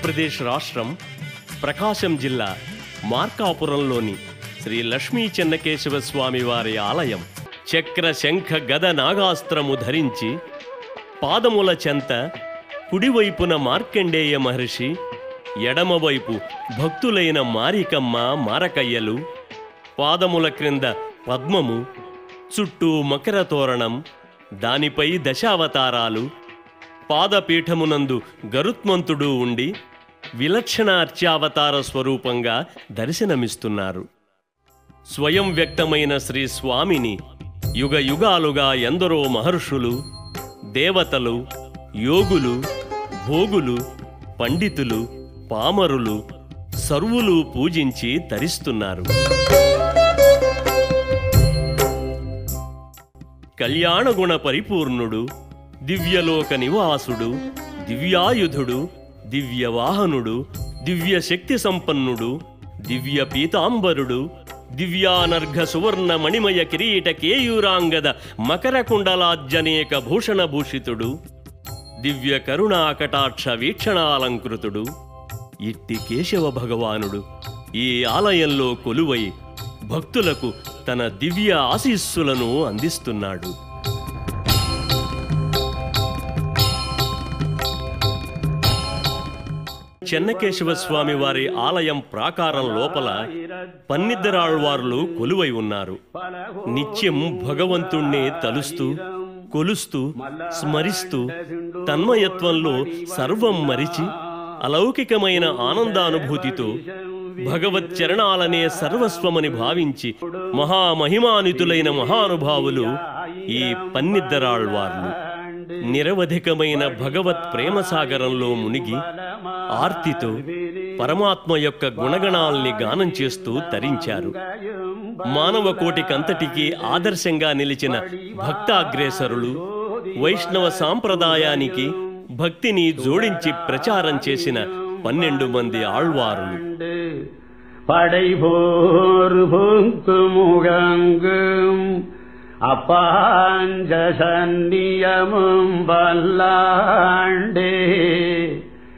ఆంధ్రప్రదేశ్ రాష్ట్రం ప్రకాశం జిల్లా మార్కాపురంలోని శ్రీ లక్ష్మీ చెన్నకేశవ స్వామి వారి ఆలయం చక్ర శంఖ గద నాగాస్త్రము ధరించి పాదముల చెంత కుడివైపున మార్కండేయ మహర్షి ఎడమవైపు భక్తులైన మారికమ్మ మారకయ్యలు పాదముల క్రింద పద్మము చుట్టూ మకర తోరణం దానిపై దశావతారాలు పాదపీఠమునందు గరుత్మంతుడు ఉండి విలక్షణ అర్చావతార స్వరూపంగా దర్శనమిస్తున్నారు స్వయం వ్యక్తమైన శ్రీ స్వామిని యుగ యుగాలుగా ఎందరో మహర్షులు దేవతలు యోగులు భోగులు పండితులు పామరులు సర్వులు పూజించి తరిస్తున్నారు కళ్యాణగుణ పరిపూర్ణుడు దివ్యలోక నివాసుడు దివ్యాయుధుడు దివ్యవాహనుడు దివ్య శక్తి సంపన్నుడు దివ్య పీతాంబరుడు దివ్యానర్ఘ సువర్ణ మణిమయ కిరీట కేయూరాంగద మకర కుండలాజ్జనేక భూషణ భూషితుడు దివ్య కరుణా కటాక్ష వీక్షణాలంకృతుడు ఇట్టి కేశవ భగవానుడు ఈ ఆలయంలో కొలువై భక్తులకు తన దివ్య ఆశీస్సులను అందిస్తున్నాడు చెన్నకేశవ స్వామి వారి ఆలయం ప్రాకారం లోపల పన్నిద్దరాళ్వార్లు కొలువై ఉన్నారు నిత్యం భగవంతుణ్ణి తలుస్తూ కొలుస్తూ స్మరిస్తూ తన్మయత్వంలో సర్వం మరిచి అలౌకికమైన ఆనందానుభూతితో భగవత్ చరణాలనే సర్వస్వమని భావించి మహామహిమానితులైన మహానుభావులు ఈ పన్నిద్దరాళ్వార్లు నిరవధికమైన భగవత్ ప్రేమ సాగరంలో మునిగి ఆర్తితో పరమాత్మ యొక్క గుణగణాల్ని గానం చేస్తూ తరించారు మానవ కోటికంతటికీ ఆదర్శంగా నిలిచిన భక్తాగ్రేసరులు వైష్ణవ సాంప్రదాయానికి భక్తిని జోడించి ప్రచారం చేసిన పన్నెండు మంది ఆళ్వారులు படைபோர் பொங்கு முழங்கும் அப்பாஞ்ச சன்னியமும் வல்லாண்டே